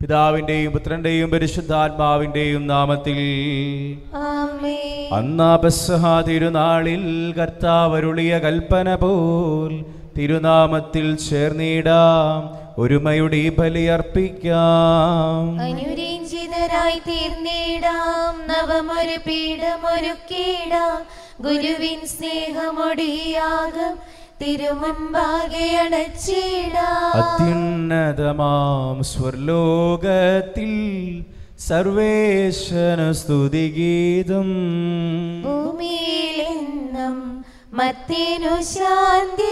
പിതാവിന്റെയും പുത്രന്റെയും പരിശുദ്ധാത്മാവിന്റെയും നാമത്തിൽ ആമേൻ അന്നാ പെസഹ തിരുനാളിൽ കർത്താവരുളിയ കൽപ്പന പോൽ തിരുനാമത്തിൽ ചേർന്നിടാം ഒരുമയുടെ ഈ ബലിയർപ്പിക്കാം അനുരഞ്ജിതരായി തീർന്നിടാം നവമൊരു പീഠമൊരുക്കിടാം ഗുരുവിൻ സ്നേഹമൊടിയാകും തിരുമുമ്പാകെ അടച്ചിടാം അത്യുന്നതമാം സ്വർലോകത്തിൽ സർവേശന സ്തുതിഗീതം ഭൂമിയിലെന്നും മത്തിനു ശാന്തി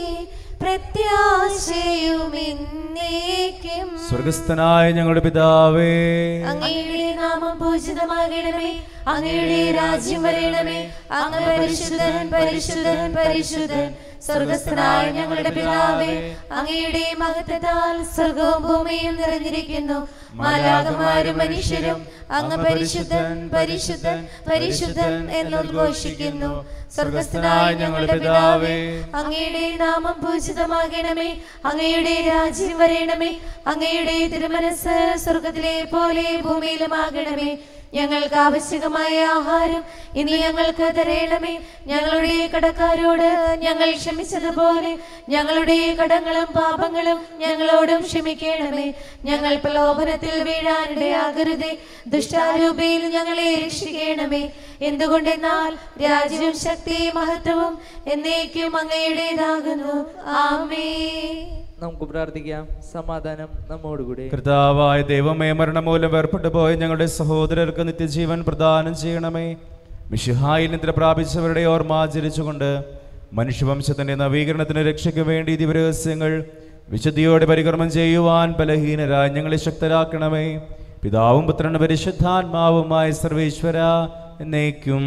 പ്രത്യാശയുമെന്നേക്കും സ്വർഗസ്ഥനായ ഞങ്ങളുടെ പിതാവേ അങ്ങയുടെ നാമം പൂജിതമാകണമേ അങ്ങയുടെ രാജ്യം വരണമേ അങ്ങ് പരിശുദ്ധൻ പരിശുദ്ധൻ പരിശുദ്ധൻ സ്വർഗസ്ഥനായ ഞങ്ങളുടെ പിതാവേ അങ്ങയുടെ മഹത്വത്താൽ സ്വർഗവും ഭൂമിയും നിറഞ്ഞിരിക്കുന്നു മാലാകമാരും മനുഷ്യരും അങ്ങ് പരിശുദ്ധൻ പരിശുദ്ധൻ പരിശുദ്ധൻ എന്നുദ്ഘോഷിക്കുന്നു സ്വർഗസ്ഥനായ ഞങ്ങളുടെ പിതാവേ അങ്ങയുടെ നാമം പൂജിതമാകണമേ അങ്ങയുടെ രാജ്യം വരണമേ അങ്ങയുടെ തിരുമനസ് സ്വർഗത്തിലെ പോലെ ഭൂമിയിലുമാകണമേ ഞങ്ങൾക്ക് ആവശ്യകമായ ആഹാരം ഇനി ഞങ്ങൾക്ക് തരയണമേ ഞങ്ങളുടെ കടക്കാരോട് ഞങ്ങൾ ക്ഷമിച്ചതുപോലെ ഞങ്ങളുടെ കടങ്ങളും പാപങ്ങളും ഞങ്ങളോടും ക്ഷമിക്കണമേ ഞങ്ങൾ പ്രലോഭനത്തിൽ വീഴാനിടയാകരുതേ ദുഷ്ടാരൂപയിൽ ഞങ്ങളെ രക്ഷിക്കണമേ എന്തുകൊണ്ടെന്നാൽ രാജ്യവും ശക്തിയും മഹത്വവും എന്നേക്കും അങ്ങയുടേതാകുന്നു ആമേ നമുക്ക് പ്രാർത്ഥിക്കാം സമാധാനം നമ്മോടുകൂടി കർത്താവായ ദൈവമേ മരണം മൂലം വേർപെട്ടു പോയ ഞങ്ങളുടെ സഹോദരർക്ക് നിത്യജീവൻ പ്രദാനം ചെയ്യണമേ മിഷിഹായിൽ നിദ്ര പ്രാപിച്ചവരുടെ ഓർമ്മ ആചരിച്ചുകൊണ്ട് മനുഷ്യവംശത്തിന്റെ നവീകരണത്തിന് രക്ഷയ്ക്ക് വേണ്ടി ദിവരഹസ്യങ്ങൾ വിശുദ്ധിയോടെ പരികർമ്മം ചെയ്യുവാൻ ബലഹീനരായ ഞങ്ങളെ ശക്തരാക്കണമേ പിതാവും പുത്രനും പരിശുദ്ധാത്മാവുമായ സർവേശ്വര എന്നേക്കും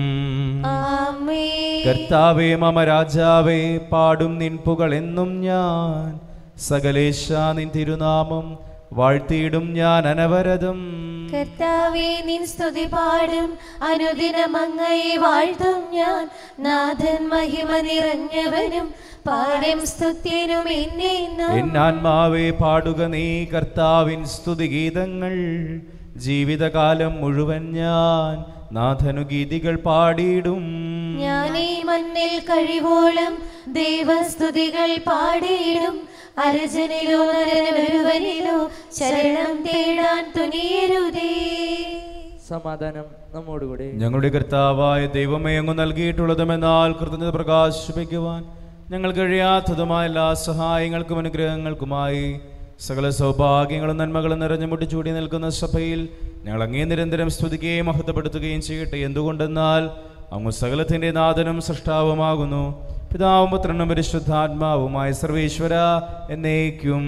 ആമേ കർത്താവേ മമ രാജാവേ പാടും നിൻ പുകളെന്നും ഞാൻ സകലേശ നിൻ തിരുനാമം വാഴ്ത്തിയിടും ഞാൻ അനവരതം കർത്താവേ നിൻ സ്തുതി പാടും അനുദിനം അങ്ങയെ വാഴ്ത്തും ഞാൻ നാഥൻ മഹിമ നിറഞ്ഞവനും പാടും സ്തുത്യനും എന്നെ എന്നാത്മാവേ പാടുക നീ കർത്താവിൻ സ്തുതിഗീതങ്ങൾ ജീവിതകാലം മുഴുവൻ ഞാൻ നാഥനു ഗീതികൾ പാടിയിടും ഞാൻ ഈ മണ്ണിൽ കഴിവോളം ദൈവസ്തുതികൾ പാടിയിടും അരജനിലോ നരനൊരുവനിലോ ശരണം തേടാൻ തുനിയരുതേ സമാധാനം നമ്മോടുകൂടി ഞങ്ങളുടെ കർത്താവായ ദൈവമേ അങ്ങ് നൽകിയിട്ടുള്ളതുമെന്നാൽ കൃതജ്ഞത പ്രകാശിപ്പിക്കുവാൻ ഞങ്ങൾ കഴിയാത്തതുമായ എല്ലാ സഹായങ്ങൾക്കും അനുഗ്രഹങ്ങൾക്കുമായി സകല സൗഭാഗ്യങ്ങളും നന്മകളും നിറഞ്ഞു മുട്ടിച്ചൂടി നിൽക്കുന്ന സഭയിൽ ഞങ്ങൾ അങ്ങേ നിരന്തരം സ്തുതിക്കുകയും മഹത്വപ്പെടുത്തുകയും ചെയ്യട്ടെ എന്തുകൊണ്ടെന്നാൽ അങ്ങ് സകലത്തിൻ്റെ നാഥനും സൃഷ്ടാവുമാകുന്നു പിതാവും പുത്രനും പരിശുദ്ധാത്മാവുമായ സർവേശ്വര എന്നേക്കും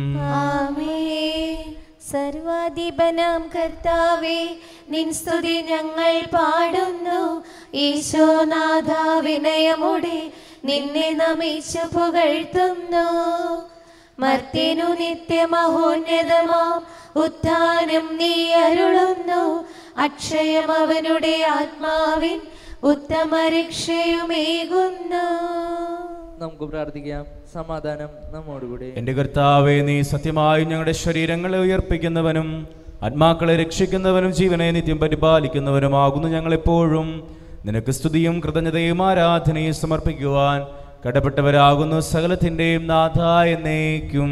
ആമേൻ. സർവാധിപനാം കർത്താവേ നിൻ സ്തുതി ഞങ്ങൾ പാടുന്നു ഈശോനാഥ വിനയമുടെ നിന്നെ നമിച്ചു പുകഴ്ത്തുന്നു മർത്തിനു നിത്യമഹോന്നതമാം ഉത്ഥാനം നീ അരുളുന്നു അക്ഷയം അവനുടെ ആത്മാവിൻ ഉത്തമ രക്ഷയുമേകുന്നു നമുക്ക് പ്രാർത്ഥിക്കാം സമാധാനം നമ്മോടുകൂടി എന്റെ കർത്താവെ നീ സത്യമായും ഞങ്ങളുടെ ശരീരങ്ങളെ ഉയർപ്പിക്കുന്നവനും ആത്മാക്കളെ രക്ഷിക്കുന്നവനും ജീവനെ നിത്യം പരിപാലിക്കുന്നവനുമാകുന്നു ഞങ്ങളെപ്പോഴും നിനക്ക് സ്തുതിയും കൃതജ്ഞതയും ആരാധനയും സമർപ്പിക്കുവാൻ കടപ്പെട്ടവരാകുന്നു സകലത്തിന്റെയും നാഥ എന്നേക്കും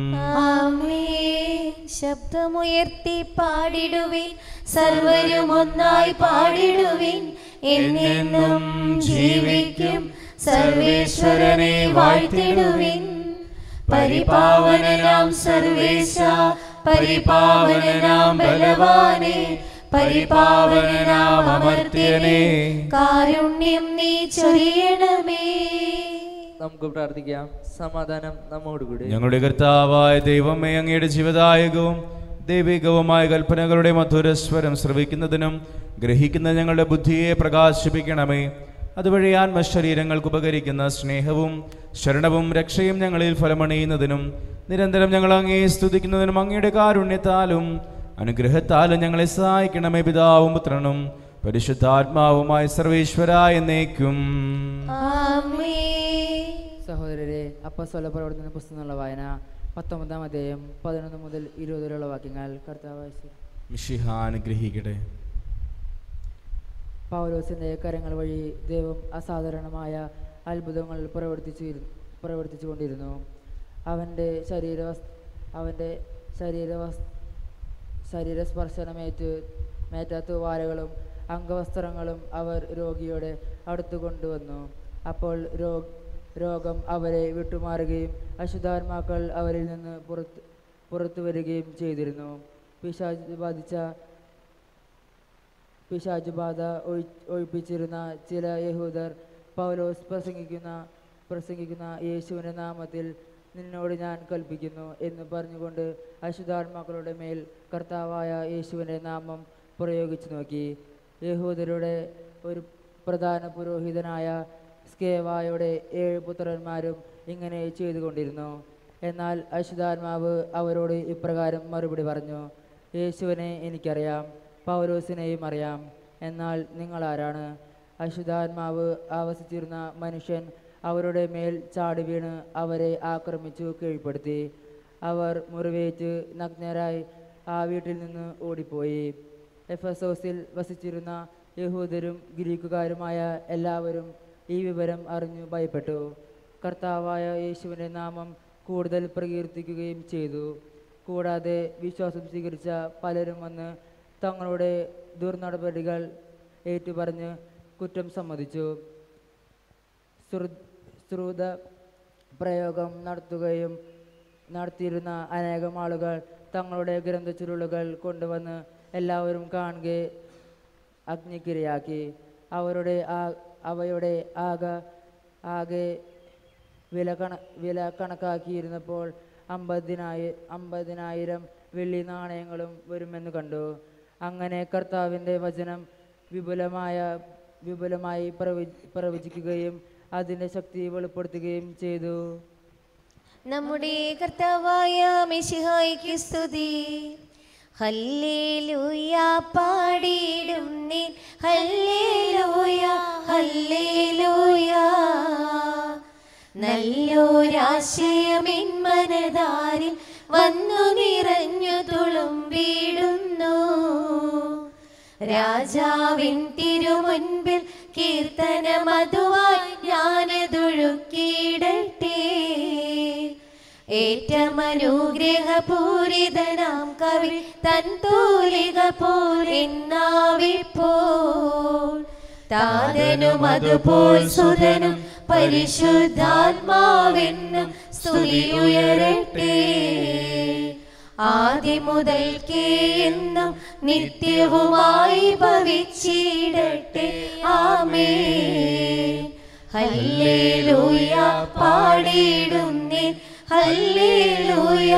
ആമേൻ. ശബ്ദമുയർത്തി പാടിടുവിൻ സർവരും ഒന്നായി പാടിടുവിൻ എന്നെന്നും ജീവിക്കും സർവേശ്വരനെ വാഴ്ത്തിടുവിൻ പരിപാവനനാം സർവേശ പരിപാവനനാം ബലവാനെ പരിപാവനനാം അമർത്യനെ കാരുണ്യം നീ ചൊരിയണമേ നമുക്ക് പ്രാർത്ഥിക്കാം സമാധാനം നമ്മോടുകൂടി ഞങ്ങളുടെ കർത്താവായ ദൈവമേ അങ്ങയുടെ ജീവദായകവും ദൈവികവുമായ കൽപ്പനകളുടെ മധുരസ്വരം ശ്രവിക്കുന്നതിനും ഗ്രഹിക്കുന്ന ഞങ്ങളുടെ ബുദ്ധിയെ പ്രകാശിപ്പിക്കണമേ അതുവഴി ആത്മശരീരങ്ങൾക്ക് ഉപകരിക്കുന്ന സ്നേഹവും ശരണവും രക്ഷയും ഞങ്ങളിൽ ഫലമണിയുന്നതിനും നിരന്തരം ഞങ്ങൾ അങ്ങേ സ്തുതിക്കുന്നതിനും അങ്ങയുടെ കാരുണ്യത്താലും അനുഗ്രഹത്താലും ഞങ്ങളെ സഹായിക്കണമേ പിതാവും പുത്രനും പരിശുദ്ധാത്മാവുമായ സർവേശ്വര എന്നേക്കും ആമേൻ സഹോദരരെ അപ്പസ്വല പ്രവർത്തന പുസ്തകമുള്ള വായന പത്തൊമ്പതാം അധ്യായം പതിനൊന്ന് മുതൽ ഇരുപത് വരെയുള്ള വാക്യങ്ങൾ കർത്താവ് ആശീർവദിക്കട്ടെ. മിഷിഹ അനുഗ്രഹിക്കട്ടെ പൗലോസിന്റെ കരങ്ങൾ വഴി ദൈവം അസാധാരണമായ അത്ഭുതങ്ങൾ പ്രവർത്തിച്ചു പ്രവർത്തിച്ചുകൊണ്ടിരുന്നു അവൻ്റെ ശരീരവസ് അവൻ്റെ ശരീരവസ് ശരീരസ്പർശനമേറ്റ് മേറ്റാത്ത വാരകളും അംഗവസ്ത്രങ്ങളും അവർ രോഗിയുടെ അടുത്ത് കൊണ്ടുവന്നു അപ്പോൾ രോ രോഗം അവരെ വിട്ടുമാറുകയും അശുദ്ധാത്മാക്കൾ അവരിൽ നിന്ന് പുറത്ത് പുറത്തു വരികയും ചെയ്തിരുന്നു പിശാച് ബാധിച്ച പിശാച് ബാധ ഒഴി ഒഴിപ്പിച്ചിരുന്ന ചില യഹൂദർ പൗലോസ് പ്രസംഗിക്കുന്ന പ്രസംഗിക്കുന്ന യേശുവിൻ്റെ നാമത്തിൽ നിന്നോട് ഞാൻ കൽപ്പിക്കുന്നു എന്ന് പറഞ്ഞുകൊണ്ട് അശുദ്ധാത്മാക്കളുടെ മേൽ കർത്താവായ യേശുവിൻ്റെ നാമം പ്രയോഗിച്ചു നോക്കി യഹൂദരുടെ ഒരു പ്രധാന പുരോഹിതനായ സ്കേവായുടെ ഏഴ് പുത്രന്മാരും ഇങ്ങനെ ചെയ്തുകൊണ്ടിരുന്നു എന്നാൽ അശുദ്ധാത്മാവ് അവരോട് ഇപ്രകാരം മറുപടി പറഞ്ഞു യേശുവിനെ എനിക്കറിയാം പൗലോസിനെയും അറിയാം എന്നാൽ നിങ്ങൾ ആരാണ് അശുദ്ധാത്മാവ് ആവസിച്ചിരുന്ന മനുഷ്യൻ അവരുടെ മേൽ ചാടി വീണ് അവരെ ആക്രമിച്ചു കീഴ്പ്പെടുത്തി അവർ മുറിവേറ്റ് നഗ്നരായി ആ വീട്ടിൽ നിന്ന് ഓടിപ്പോയി എഫസോസിൽ വസിച്ചിരുന്ന യഹൂദരും ഗ്രീക്കുകാരുമായ എല്ലാവരും ഈ വിവരം അറിഞ്ഞു ഭയപ്പെട്ടു കർത്താവായ യേശുവിൻ്റെ നാമം കൂടുതൽ പ്രകീർത്തിക്കുകയും ചെയ്തു കൂടാതെ വിശ്വാസം സ്വീകരിച്ച പലരും വന്ന് തങ്ങളുടെ ദുർനടപടികൾ ഏറ്റുപറഞ്ഞ് കുറ്റം സമ്മതിച്ചു ശ്രു- ശ്രുത പ്രയോഗം നടത്തുകയും നടത്തിയിരുന്ന അനേകം ആളുകൾ തങ്ങളുടെ ഗ്രന്ഥച്ചുരുളുകൾ കൊണ്ടുവന്ന് എല്ലാവരും കാണുകെ അഗ്നിക്കിരയാക്കി അവരുടെ ആ അവയുടെ ആക ആകെ വില കണ വില കണക്കാക്കിയിരുന്നപ്പോൾ അമ്പതിനായി അമ്പതിനായിരം വെള്ളി നാണയങ്ങളും വരുമെന്ന് കണ്ടു അങ്ങനെ കർത്താവിൻ്റെ വചനം വിപുലമായ വിപുലമായി പ്രവചി പ്രവചിക്കുകയും അതിൻ്റെ ശക്തി വെളിപ്പെടുത്തുകയും ചെയ്തു നമ്മുടെ കർത്താവായ മിശിഹായിക്ക് സ്തുതി ഹല്ലേലൂയ പാടിയിടും നീ ഹല്ലേലൂയ ഹല്ലേലൂയ നല്ലൊരാശയമിൻ മനതാരിൽ വന്നു നിറഞ്ഞു തുളുമ്പിടുന്നു രാജാവിൻ തിരുമുൻപിൽ കീർത്തനമതുവായി ഞാനതൊഴുക്കിയിടട്ടെ ഏറ്റമനുഗ്രഹപൂരിതനാം കവി തൻ തൂലിക പോലെന്നാവിപ്പോൾ താതനും അതുപോൽ സുതനും പരിശുദ്ധാത്മാവെന്നും സ്തുതി ഉയരട്ടെ ആദ്യം മുതൽക്കേ എന്നും നിത്യവുമായി ഭവിച്ചിടട്ടെ ആമേ ഹല്ലേലൂയ പാടിയിടുന്നേ ഹല്ലേലൂയ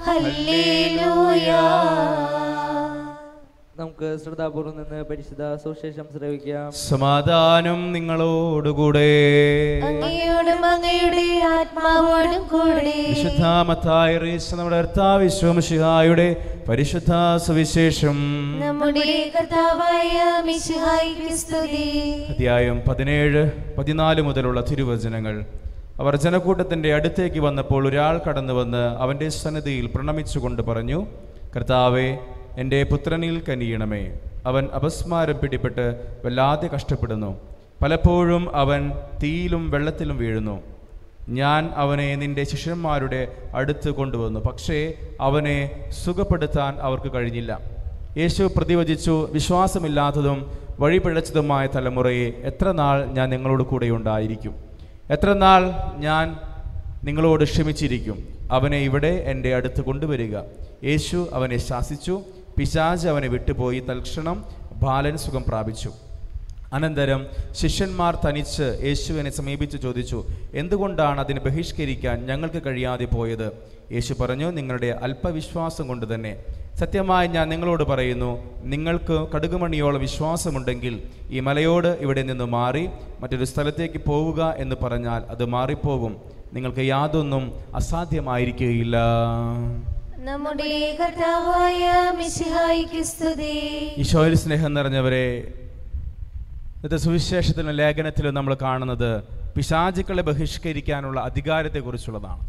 ഹല്ലേലൂയ നമുക്ക് ശ്രദ്ധാപൂർവ്വം നിന്ന് പരിശുദ്ധ സുശേഷം ശ്രവിക്കാം സമാധാനം നിങ്ങളോടുകൂടെ അങ്ങയോടും അങ്ങയുടെ ആത്മാവോടും കൂടെ വിശുദ്ധ മത്തായി അറിയിച്ച നമ്മുടെ കർത്താവിശ്വമിഷിഹായുടെ പരിശുദ്ധ സുവിശേഷം നമ്മുടെ കർത്താവായ മിശിഹായിക്ക് സ്തുതി അധ്യായം പതിനേഴ് പതിനാല് മുതലുള്ള തിരുവചനങ്ങൾ അവർ ജനക്കൂട്ടത്തിന്റെ അടുത്തേക്ക് വന്നപ്പോൾ ഒരാൾ കടന്നു വന്ന് അവന്റെ സന്നിധിയിൽ പ്രണമിച്ചുകൊണ്ട് പറഞ്ഞു കർത്താവെ എൻ്റെ പുത്രനിൽ കനിയണമേ അവൻ അപസ്മാരം പിടിപെട്ട് വല്ലാതെ കഷ്ടപ്പെടുന്നു പലപ്പോഴും അവൻ തീയിലും വെള്ളത്തിലും വീഴുന്നു ഞാൻ അവനെ നിന്റെ ശിഷ്യന്മാരുടെ അടുത്ത് കൊണ്ടുവന്നു പക്ഷേ അവനെ സുഖപ്പെടുത്താൻ അവർക്ക് കഴിഞ്ഞില്ല യേശു പ്രതിവചിച്ചു വിശ്വാസമില്ലാത്തതും വഴിപിഴച്ചതുമായ തലമുറയെ എത്ര നാൾ ഞാൻ നിങ്ങളോട് കൂടെ ഉണ്ടായിരിക്കും എത്ര നാൾ ഞാൻ നിങ്ങളോട് ക്ഷമിച്ചിരിക്കും അവനെ ഇവിടെ എൻ്റെ അടുത്ത് കൊണ്ടുവരിക യേശു അവനെ ശാസിച്ചു പിശാജ് അവനെ വിട്ടുപോയി തൽക്ഷണം ബാലൻ സുഖം പ്രാപിച്ചു അനന്തരം ശിഷ്യന്മാർ തനിച്ച് യേശുവിനെ സമീപിച്ച് ചോദിച്ചു എന്തുകൊണ്ടാണ് അതിനെ ബഹിഷ്കരിക്കാൻ ഞങ്ങൾക്ക് കഴിയാതെ പോയത് യേശു പറഞ്ഞു നിങ്ങളുടെ അല്പവിശ്വാസം കൊണ്ട് തന്നെ സത്യമായി ഞാൻ നിങ്ങളോട് പറയുന്നു നിങ്ങൾക്ക് കടുകുമണിയോളം വിശ്വാസമുണ്ടെങ്കിൽ ഈ മലയോട് ഇവിടെ നിന്ന് മാറി മറ്റൊരു സ്ഥലത്തേക്ക് പോവുക എന്ന് പറഞ്ഞാൽ അത് മാറിപ്പോകും നിങ്ങൾക്ക് യാതൊന്നും അസാധ്യമായിരിക്കുകയില്ല നമ്മുടെ കർത്താവായ മിശിഹായിക്ക് സ്തുതി ഈശോയിൽ സ്നേഹം നിറഞ്ഞവരെ ഇന്നത്തെ സുവിശേഷത്തിലും ലേഖനത്തിലും നമ്മൾ കാണുന്നത് പിശാചുക്കളെ ബഹിഷ്കരിക്കാനുള്ള അധികാരത്തെക്കുറിച്ചുള്ളതാണ്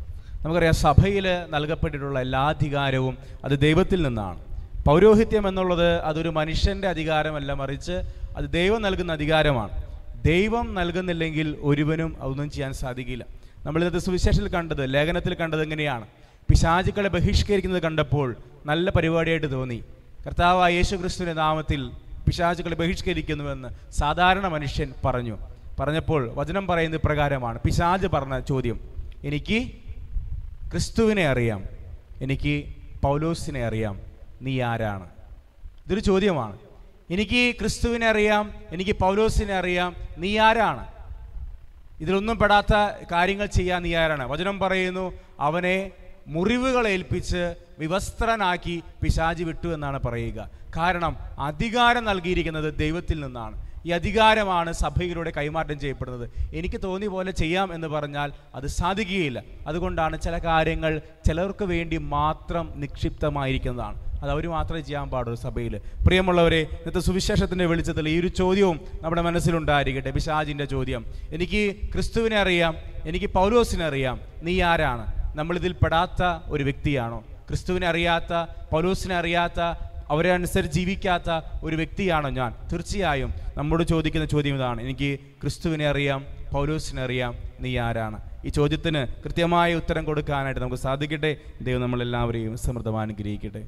നമുക്കറിയാം സഭയിൽ നൽകപ്പെട്ടിട്ടുള്ള എല്ലാ അധികാരവും അത് ദൈവത്തിൽ നിന്നാണ് പൗരോഹിത്യം എന്നുള്ളത് അതൊരു മനുഷ്യൻ്റെ അധികാരമല്ല മറിച്ച് അത് ദൈവം നൽകുന്ന അധികാരമാണ് ദൈവം നൽകുന്നില്ലെങ്കിൽ ഒരുവനും അതൊന്നും ചെയ്യാൻ സാധിക്കില്ല നമ്മൾ ഇന്നത്തെ സുവിശേഷത്തിൽ കണ്ടത് ലേഖനത്തിൽ കണ്ടത് എങ്ങനെയാണ് പിശാചുക്കളെ ബഹിഷ്കരിക്കുന്നത് കണ്ടപ്പോൾ നല്ല പരിപാടിയായിട്ട് തോന്നി കർത്താവായ യേശു ക്രിസ്തുവിൻ്റെ നാമത്തിൽ പിശാചുക്കളെ ബഹിഷ്കരിക്കുന്നുവെന്ന് സാധാരണ മനുഷ്യൻ പറഞ്ഞു പറഞ്ഞപ്പോൾ വചനം പറയുന്നത് പ്രകാരമാണ് പിശാജ് പറഞ്ഞ ചോദ്യം എനിക്ക് ക്രിസ്തുവിനെ അറിയാം എനിക്ക് പൗലോസിനെ അറിയാം നീ ആരാണ് ഇതൊരു ചോദ്യമാണ് എനിക്ക് ക്രിസ്തുവിനെ അറിയാം എനിക്ക് പൗലോസിനെ അറിയാം നീ ആരാണ് ഇതിലൊന്നും പെടാത്ത കാര്യങ്ങൾ ചെയ്യാൻ നീ ആരാണ് വചനം പറയുന്നു അവനെ മുറിവുകൾ ഏൽപ്പിച്ച് വിവസ്ത്രനാക്കി പിശാചി വിട്ടു എന്നാണ് പറയുക കാരണം അധികാരം നൽകിയിരിക്കുന്നത് ദൈവത്തിൽ നിന്നാണ് ഈ അധികാരമാണ് സഭയിലൂടെ കൈമാറ്റം ചെയ്യപ്പെടുന്നത് എനിക്ക് തോന്നിയ പോലെ ചെയ്യാം എന്ന് പറഞ്ഞാൽ അത് സാധിക്കുകയില്ല അതുകൊണ്ടാണ് ചില കാര്യങ്ങൾ ചിലർക്ക് വേണ്ടി മാത്രം നിക്ഷിപ്തമായിരിക്കുന്നതാണ് അത് അവർ മാത്രമേ ചെയ്യാൻ പാടുള്ളൂ സഭയിൽ പ്രിയമുള്ളവരെ ഇന്നത്തെ സുവിശേഷത്തിൻ്റെ വെളിച്ചത്തിൽ ഈ ഒരു ചോദ്യവും നമ്മുടെ മനസ്സിലുണ്ടായിരിക്കട്ടെ പിശാജിൻ്റെ ചോദ്യം എനിക്ക് ക്രിസ്തുവിനെ അറിയാം എനിക്ക് പൗലോസിനെ അറിയാം നീ ആരാണ് നമ്മളിതിൽ പെടാത്ത ഒരു വ്യക്തിയാണോ ക്രിസ്തുവിനെ അറിയാത്ത പൗലോസിനെ അറിയാത്ത അവരെ അനുസരിച്ച് ജീവിക്കാത്ത ഒരു വ്യക്തിയാണോ ഞാൻ തീർച്ചയായും നമ്മോട് ചോദിക്കുന്ന ചോദ്യം ഇതാണ് എനിക്ക് ക്രിസ്തുവിനെ അറിയാം പൗലോസിനെ അറിയാം നീ ആരാണ് ഈ ചോദ്യത്തിന് കൃത്യമായ ഉത്തരം കൊടുക്കാനായിട്ട് നമുക്ക് സാധിക്കട്ടെ ദൈവം നമ്മളെല്ലാവരെയും സമൃദ്ധമായി അനുഗ്രഹിക്കട്ടെ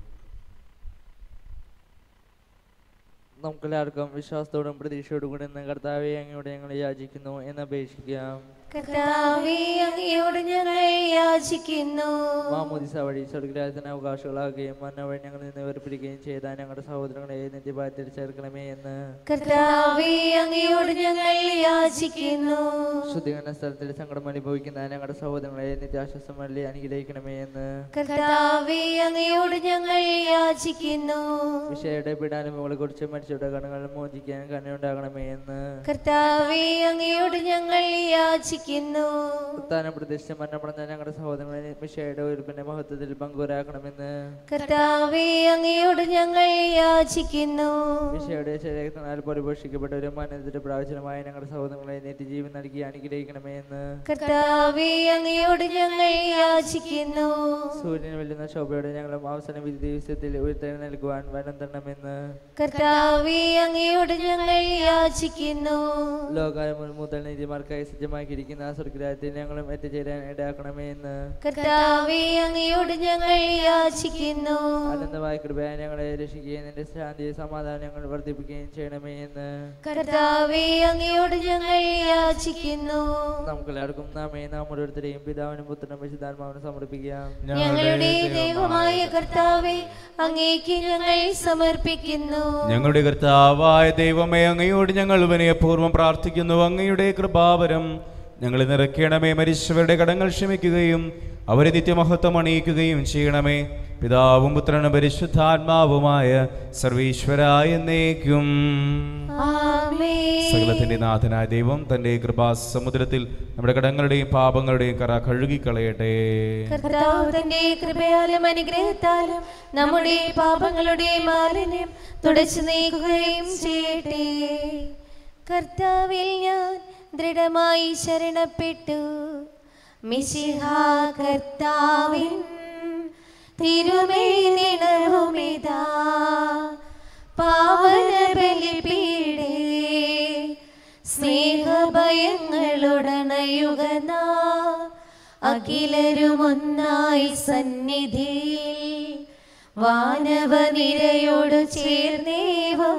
നമുക്കെല്ലാവർക്കും വിശ്വാസത്തോടും പ്രതീക്ഷയോടും കൂടി ഇന്ന് കർത്താവെ അങ്ങയോട് ഞങ്ങൾ യാചിക്കുന്നു എന്ന് അപേക്ഷിക്കാം കർത്താവേ അങ്ങയോട് ഞങ്ങൾ യാചിക്കുന്നു മാമോദിസ വഴി സ്വർഗരാജത്തിന് അവകാശങ്ങളാകുകയും മന്ന വഴി ഞങ്ങൾ നിന്ന് വേർപിടിക്കുകയും ചെയ്ത ഞങ്ങളുടെ സഹോദരങ്ങളെ നിത്യപാത്തിൽ ചേർക്കണമേ എന്ന് കർത്താവേ അങ്ങയോട് ഞങ്ങൾ യാചിക്കുന്നു ശുദ്ധീകരണ സ്ഥലത്തിൽ സങ്കടം അനുഭവിക്കുന്ന ഞങ്ങളുടെ സഹോദരങ്ങളെ നിത്യാശ്വാസം വഴി അനുഗ്രഹിക്കണമേ എന്ന് കർത്താവേ അങ്ങയോട് ഞങ്ങൾ യാചിക്കുന്നു വിഷയുടെ പീഡാനുഭവങ്ങളെ കുറിച്ച് മരിച്ചവരുടെ കണ്ണുകൾ മോചിക്കാൻ കണ്ണുണ്ടാകണമേ എന്ന് കർത്താവേ അങ്ങയോട് ഞങ്ങൾ യാചിക്കുന്നു ഉത്താനം പ്രതിഷ്ഠ മരണപ്പെടുന്ന ഞങ്ങളുടെ സഹോദരങ്ങളെ മിഷയുടെ ഉയർപ്പിന്റെ മഹത്വത്തിൽ പങ്കുവരാക്കണമെന്ന് കർത്താവേ അങ്ങയോട് ഞങ്ങൾ യാചിക്കുന്നു മിഷയുടെ ശരീരത്തിനാൽ പരിപോഷിക്കപ്പെട്ട ഒരു മാനത്തിന്റെ പ്രാവശ്യമായ ഞങ്ങളുടെ സഹോദരങ്ങളെ നിത്യജീവൻ നൽകി അനുഗ്രഹിക്കണമേ എന്ന് കർത്താവേ അങ്ങയോട് ഞങ്ങൾ യാചിക്കുന്നു സൂര്യൻ വെല്ലുന്ന ശോഭയോടെ ഞങ്ങളും അവസാന വിധി ദിവസത്തിൽ ഉയർത്തൽ നൽകുവാൻ വനം തരണമെന്ന് കർത്താവേ അങ്ങയോട് ഞങ്ങൾ യാചിക്കുന്നു ലോകാരം മുതൽ നീതിമാർക്കായി സജ്ജമാക്കിയിരിക്കുന്ന സ്വർഗരാജ്യത്തിൽ ഞങ്ങളും എത്തിച്ചേരാൻ ഇടയാക്കണമേ എന്ന് കർത്താവേ അങ്ങയോട് ഞങ്ങൾ യാചിക്കുന്നു അനന്തമായ കൃപയായ ഞങ്ങളെ രക്ഷിക്കുകയും നിന്റെ ശാന്തി സമാധാനം ഞങ്ങൾ വർദ്ധിപ്പിക്കുകയും ചെയ്യണമേ എന്ന് കർത്താവേ അങ്ങയോട് ഞങ്ങൾ യാചിക്കുന്നു നമുക്കെല്ലാവർക്കും നാമേ നാം ഓരോരുത്തരെയും പിതാവിനും പുത്രനും വിശുദ്ധാത്മാവിനും സമർപ്പിക്കാം ഞങ്ങളുടെ ദൈവമായ കർത്താവേ അങ്ങേക്ക് ഞങ്ങൾ സമർപ്പിക്കുന്നു ഞങ്ങളുടെ കർത്താവായ ദൈവമേ അങ്ങയോട് ഞങ്ങൾ വിനയപൂർവ്വം പ്രാർത്ഥിക്കുന്നു അങ്ങയുടെ കൃപാവരം ഞങ്ങൾ നിറയ്ക്കണമേ മരിച്ചവരുടെ കടങ്ങൾ ക്ഷമിക്കുകയും അവരെ നിത്യമഹത്വം അണിയിക്കുകയും ചെയ്യണമേ പിതാവും പുത്രനും പരിശുദ്ധാത്മാവുമായ സർവീശ്വരായ എന്നേക്കും ആമേൻ സകലത്തിന്റെ നാഥനായ ദൈവം തന്റെ കൃപാസമുദ്രത്തിൽ നമ്മുടെ കടങ്ങളുടെയും പാപങ്ങളുടെയും കറ കഴുകിക്കളയട്ടെ കർത്താവ് തന്റെ കൃപയാലും അനുഗ്രഹത്താലും നമ്മുടെ പാപങ്ങളുടെ മാലിന്യം തുടച്ചു നീക്കുകയും ചെയ്യട്ടെ കർത്താവിൽ ഞാൻ ദൃഢമായി ശരണപ്പെട്ടു മിശിഹ കർത്താവിൻ തിരുമേനിടവുമിതാ പാവന ബലിപീടേ സ്നേഹഭയങ്ങളുടണയുക അഖിലരുമൊന്നായി സന്നിധിയിൽ വാനവനിരയോട് ചേർന്നേവം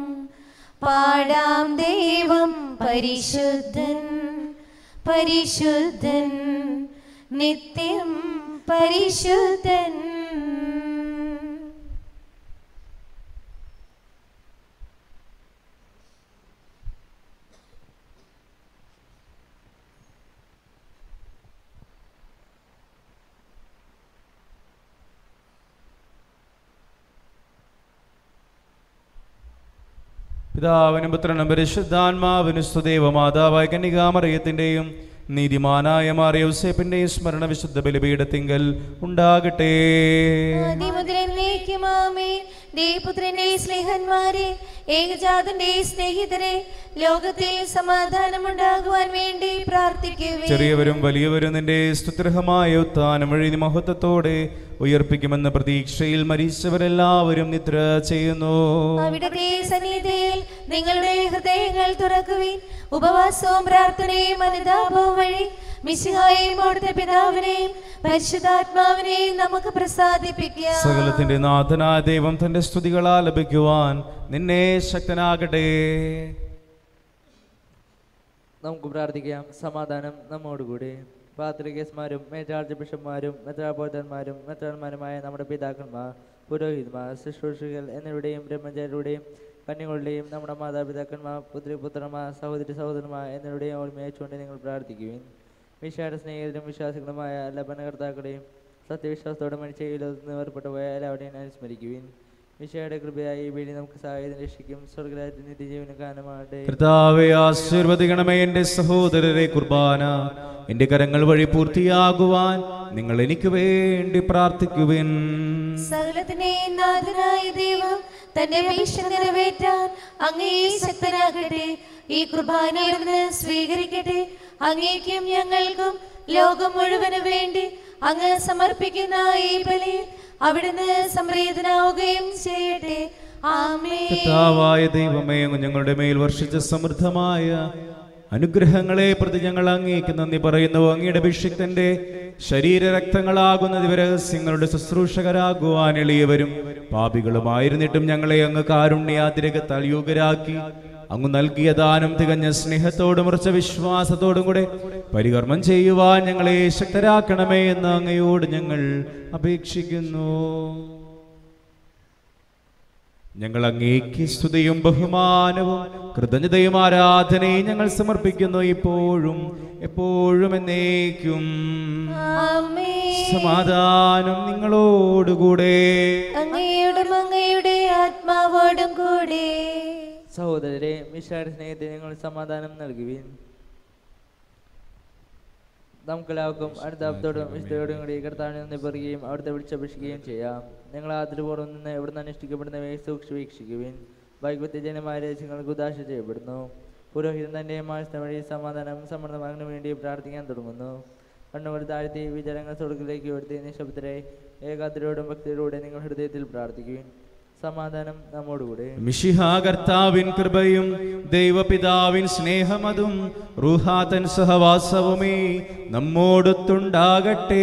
പാടാം ദൈവം പരിശുദ്ധൻ പരിശുദ്ധൻ നിത്യം പരിശുദ്ധൻ പിതാവിനും പുത്രനും പരിശുദ്ധാത്മാവിനും സ്തുദേവ മാതാവായ കന്യകാമറിയത്തിൻ്റെയും നീതിമാനായ മാറിയോസേപ്പിൻ്റെയും സ്മരണ വിശുദ്ധ ബലിപീഠത്തിങ്കൽ ഉണ്ടാകട്ടെ ആദിമുതലെന്നേക്കുമാമേ ദേവപുത്രന്റെ സ്നേഹന്മാരെ ഏകജാതന്റെ സ്നേഹിതരെ ലോകത്തിൽ സമാധാനമുണ്ടാകുവാൻ വേണ്ടി പ്രാർത്ഥിക്കുവിൻ ചെറിയവരും വലിയവരും നിന്റെ സ്തുത്യർഹമായ ഉത്ഥാനം വഴി നീ മഹത്വത്തോടെ ഉയർപ്പിക്കുമെന്ന പ്രതീക്ഷയിൽ മരിച്ചവരെല്ലാവരും നിദ്ര ചെയ്യുന്നു അവിടുത്തെ സന്നിധിയിൽ നിങ്ങളുടെ ഹൃദയങ്ങൾ തുറക്കുവിൻ ഉപവാസവും പ്രാർത്ഥനയും അനുതാപവും വഴി മിശിഹായെയും അവിടുത്തെ പിതാവിനെയും പരിശുദ്ധാത്മാവിനെയും നമുക്ക് പ്രസാദിപ്പിക്കാം സകലത്തിന്റെ നാഥനായ ദൈവം തന്റെ സ്തുതികൾ ആലപിക്കുവാൻ നിന്നെ ശക്തനാകട്ടെ നമുക്ക് പ്രാർത്ഥിക്കാം സമാധാനം നമ്മോടുകൂടി പാത്രികേസ്മാരും മേറ്റാർജ് ബിഷപ്പ്മാരും മെത്രാപോതന്മാരും മെത്രാന്മാരുമായ നമ്മുടെ പിതാക്കന്മാർ പുരോഹിതന്മാർ ശുശ്രൂഷകൾ എന്നിവരുടെയും ബ്രഹ്മചാരിയുടെയും കന്യകളുടെയും നമ്മുടെ മാതാപിതാക്കന്മാർ പുത്രി പുത്രന്മാർ സഹോദരി സഹോദരന്മാർ എന്നിവരുടെയും ഓർമ്മയച്ചുകൊണ്ട് നിങ്ങൾ പ്രാർത്ഥിക്കുവിൻ വിശാല സ്നേഹിതരും വിശ്വാസികളുമായ എല്ലാ ഭരണകർത്താക്കളെയും സത്യവിശ്വാസത്തോടെ മനുഷ്യയിൽ നിന്ന് വേർപ്പെട്ടു പോയ എല്ലാവരെയും അനുസ്മരിക്കുവിൻ വിശയുടെ കൃപയായി ഈ വീടി നമുക്ക് സഹായം രക്ഷിക്കും സ്വർഗരാജ്യ നിത്യജീവന കാരണമാകട്ടെ കർത്താവെ ആശീർവദിക്കണമേ എൻ്റെ സഹോദരരെ കുർബാന എൻ്റെ കരങ്ങൾ വഴി പൂർത്തിയാകുവാൻ നിങ്ങൾ എനിക്ക് വേണ്ടി പ്രാർത്ഥിക്കുവിൻ സകലത്തിനെ നാഥനായ ദൈവം തന്റെ അപേക്ഷ നിറവേറ്റാൻ അങ്ങേ ശക്തനാകട്ടെ ഈ കുർബാന അവിടുന്ന് സ്വീകരിക്കട്ടെ അങ്ങേക്കും ഞങ്ങൾക്കും ലോകം മുഴുവന് വേണ്ടി അങ്ങ് സമർപ്പിക്കുന്ന ഈ ബലി അവിടുന്ന് സംപ്രീതനാവുകയും ചെയ്യട്ടെ ആമേ കർത്താവായ ദൈവമേ അങ്ങ് ഞങ്ങളുടെ മേൽ വർഷിച്ച സമൃദ്ധമായ അനുഗ്രഹങ്ങളെ പ്രതി ഞങ്ങൾ അങ്ങേക്ക് നന്ദി പറയുന്നു അങ്ങയുടെ അഭിഷിക്തന്റെ ശരീര രക്തങ്ങളാകുന്ന ദിവരഹസ്യങ്ങളുടെ ശുശ്രൂഷകരാകുവാൻ എളിയവരും പാപികളുമായിരുന്നിട്ടും ഞങ്ങളെ അങ്ങ് കാരുണ്യാതിരകത്താൽ യോഗ്യരാക്കി അങ്ങ് നൽകിയ ദാനം തികഞ്ഞ സ്നേഹത്തോടും ഉറച്ച വിശ്വാസത്തോടും കൂടെ പരികർമ്മം ചെയ്യുവാൻ ഞങ്ങളെ ശക്തരാക്കണമേ എന്ന് അങ്ങയോട് ഞങ്ങൾ അപേക്ഷിക്കുന്നു ഞങ്ങൾ അങ്ങേക്ക് സ്തുതിയും ബഹുമാനവും കൃതജ്ഞതയും ആരാധനയും ഞങ്ങൾ സമർപ്പിക്കുന്നു ഇപ്പോഴും എപ്പോഴും എന്നേക്കും ആമേ സമാധാനം നിങ്ങളോടുകൂടെ അങ്ങയോടും അങ്ങയുടെ ആത്മാവോടും കൂടെ സഹോദരരെ മിഷായുടെ സ്നേഹത്തിന് നിങ്ങൾ സമാധാനം നൽകുവിൻ നമുക്കെല്ലാവർക്കും അനുതാപത്തോടും വിശുദ്ധയോടും കൂടി കർത്താവിനെ നിന്ന് പറയുകയും അവിടുത്തെ വിളിച്ചപേക്ഷിക്കുകയും ചെയ്യാം നിങ്ങൾ ആദരപൂർവ്വം നിന്ന് എവിടുന്ന് അനുഷ്ഠിക്കപ്പെടുന്നവയെ സൂക്ഷിച്ച് വീക്ഷിക്കുവിൻ വൈകുന്നേര ജനമായ രാജ്യങ്ങൾക്ക് ഉദാശ ചെയ്യപ്പെടുന്നു പുരോഹിതൻ തന്റെ മാസത്തെ വഴി സമാധാനം സമ്മർദ്ദമാകാൻ വേണ്ടി പ്രാർത്ഥിക്കാൻ തുടങ്ങുന്നു കണ്ണുകൾ താഴ്ത്തി വിചാരങ്ങൾ സ്വർഗത്തിലേക്ക് ഉയർത്തി നിശബ്ദരെ ഏകാഗ്രയോടും ഭക്തിയോടെ നിങ്ങൾ ഹൃദയത്തിൽ പ്രാർത്ഥിക്കുവിൻ സമാധാനം നമ്മോടുകൂടെ മിഷിഹ കർത്താവിൻ കൃപയും ദൈവപിതാവിൻ സ്നേഹമതും റൂഹാതൻ സഹവാസവുമേ നമ്മോടൊത്തുണ്ടാകട്ടെ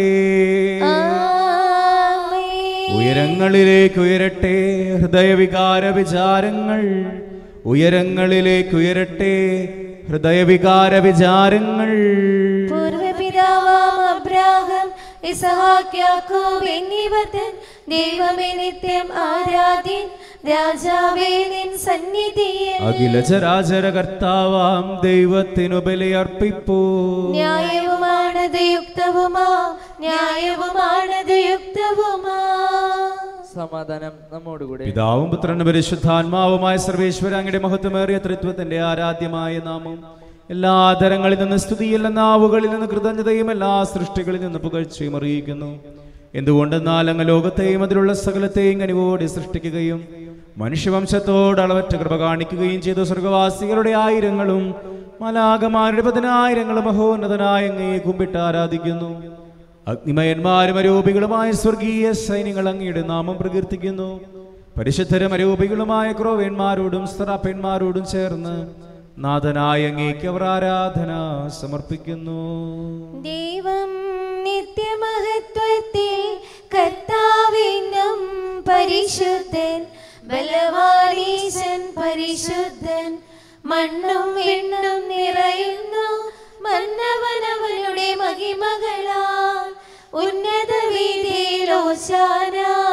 ആമേ ഉയരങ്ങളിലേക്ക് ഉയരട്ടെ ഹൃദയവികാര വിചാരങ്ങൾ ഉയരങ്ങളിലേക്ക് ഉയരട്ടെ ഹൃദയവികാര വിചാരങ്ങൾ പൂർവപിതാവാം അബ്രാഹം ഇസഹാക്ക് യാക്കോബ് എന്നിവതൻ ദൈവമേ നിത്യം ആരാധ്യൻ രാജാവേ നിൻ സന്നിധിയിൽ അഖില ചരാചര കർത്താവാം ദൈവത്തിനു ബലിയർപ്പിപ്പൂ ന്യായവുമാണത് യുക്തവുമാ ന്യായവുമാണത് യുക്തവുമാ സമാധാനം നമ്മോടുകൂടെ പിതാവും പുത്രനും പരിശുദ്ധാത്മാവുമായ സർവേശ്വര അങ്ങയുടെ മഹത്വമേറിയ തൃത്വത്തിന്റെ ആരാധ്യമായ നാമം എല്ലാ തരങ്ങളിൽ നിന്ന് സ്തുതിയിൽ നാവുകളിൽ നിന്ന് കൃതജ്ഞതയും എല്ലാ സൃഷ്ടികളിൽ നിന്ന് പുകഴ്ചയും അറിയിക്കുന്നു എന്തുകൊണ്ടെന്നാൽ അങ്ങ് ലോകത്തെയും അതിലുള്ള സകലത്തെയും കനിവോടെ സൃഷ്ടിക്കുകയും മനുഷ്യവംശത്തോട് അളവറ്റ കൃപ കാണിക്കുകയും ചെയ്തു സ്വർഗവാസികളുടെ ആയിരങ്ങളും മലാകമാരുടെ പതിനായിരങ്ങളും മഹോന്നതനായ അങ്ങയെ കുമ്പിട്ട് ആരാധിക്കുന്നു അഗ്നിമയന്മാരും അരൂപികളുമായ സ്വർഗീയ സൈന്യങ്ങൾ അങ്ങയുടെ നാമം പ്രകീർത്തിക്കുന്നു പരിശുദ്ധരും അരൂപികളുമായ ക്രോവേന്മാരോടും സ്ത്രാപ്പന്മാരോടും ചേർന്ന് നാഥനായ അങ്ങേക്ക് അവർ ആരാധന സമർപ്പിക്കുന്നു ദൈവം നിത്യമഹത്വത്തിൽ കർത്താവിനും പരിശുദ്ധൻ ബലവാനീശൻ പരിശുദ്ധൻ മണ്ണും വിണ്ണും നിറയുന്നു മന്നവനവനുടെ മഹിമകളാൽ ഉന്നത വീതിയിലോശാന